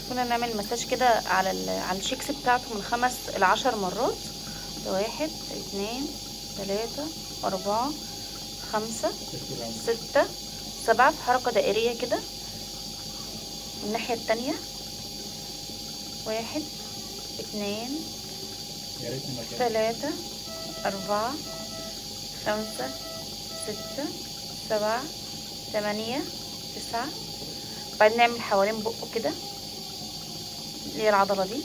كنا نعمل مساج كده على ال- على الشيكس بتاعته من خمس لعشر مرات ده واحد اتنين تلاتة أربعة خمسة ستة سبعة في حركة دائرية كده الناحية التانية واحد اتنين يا ريت المكان ثلاثة أربعة خمسة ستة سبعة ثمانية تسعة بعدين نعمل حوالين بقه كده اللي هي العضلة دي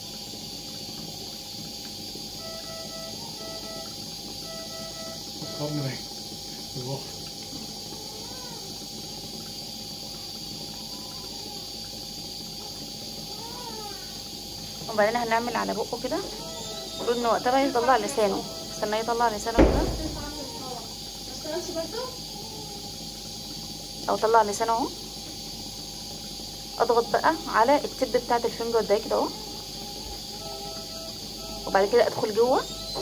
فكرني بيه بالمخ وبعدين هنعمل على بقه كده المفروض ان وقتها بقى يطلع لسانه استناه يطلع لسانه كده او طلع لسانه اهو اضغط بقى على التب بتاعت الفنجر ده كده اهو وبعد كده ادخل جوه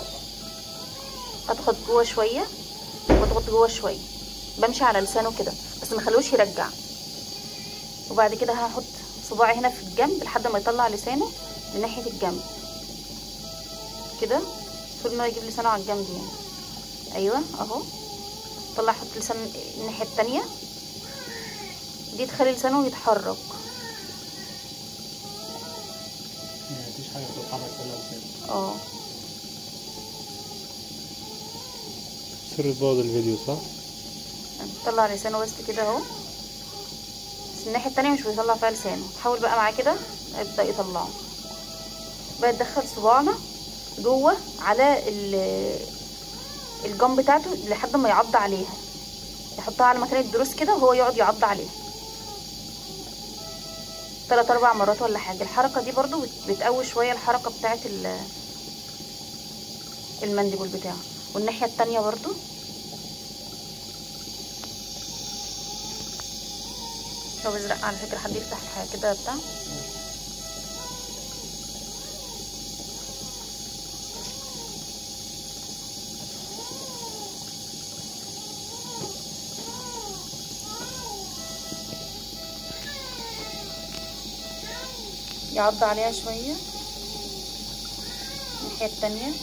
اضغط جوه شويه واضغط جوه شويه بمشي على لسانه كده بس ما خلوش يرجع وبعد كده هحط صباعي هنا في الجنب لحد ما يطلع لسانه من ناحيه الجنب كده المفروض ان هو يجيب لسانه على الجنب يعني ايوه اهو طلع احط لسان الناحيه التانية دي تخلي لسانه يتحرك يعني مفيش حاجة بتتحرك ولا لسان اه سر تبوظ الفيديو صح؟ طلع لسانه بس كده اهو بس الناحية التانية مش بيطلع فيها لسانه تحاول بقى معاه كده يبدأ يطلعه بقى تدخل صباعنا جوه على ال- الجنب بتاعته لحد ما يعض عليها يحطها على مكان الضروس كده وهو يقعد يعض عليها تلات اربع مرات ولا حاجة الحركة دي برضو بت- بتقوي شوية الحركة بتاعت ال- المنديبول بتاعه والناحية التانية برضو لو بزرق على فكرة حد يفتح كده بتاع يعض عليها شوية الناحية التانية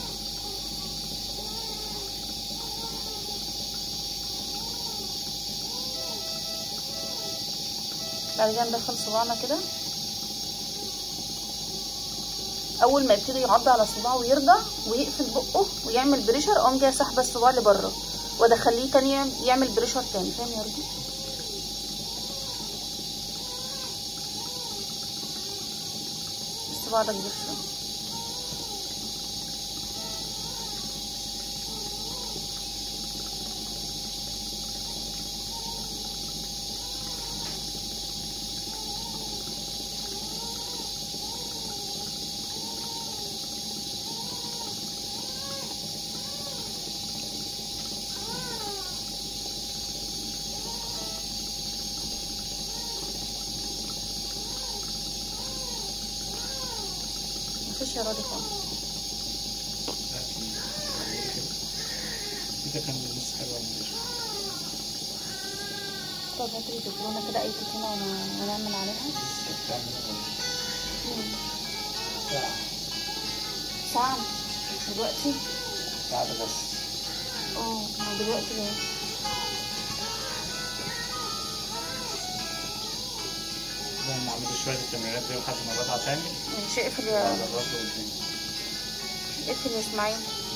بعد كده ندخل صباعنا كده اول ما يبتدي يعض على صباعه ويرجع ويقفل بقه ويعمل بريشر اقوم جايه ساحبه الصباع لبره وادخليه تاني يعمل بريشر تاني فاهم يا رجل الصباع ده كبير شويه مفيش يا راجل خالص ده كان لسه حلوة ماشي طب هاتلي تكرونه كده اي تكرونه ون- ونعمل عليها لسه بتعمل مم. ساعة ساعة دلوقتي ساعة بس اه ما دلوقتي ليه زي ما عملت شوية التمرينات دي لحد ما بطلع تاني مش اقفل يا جربت قدامي اقفل يا اسماعيل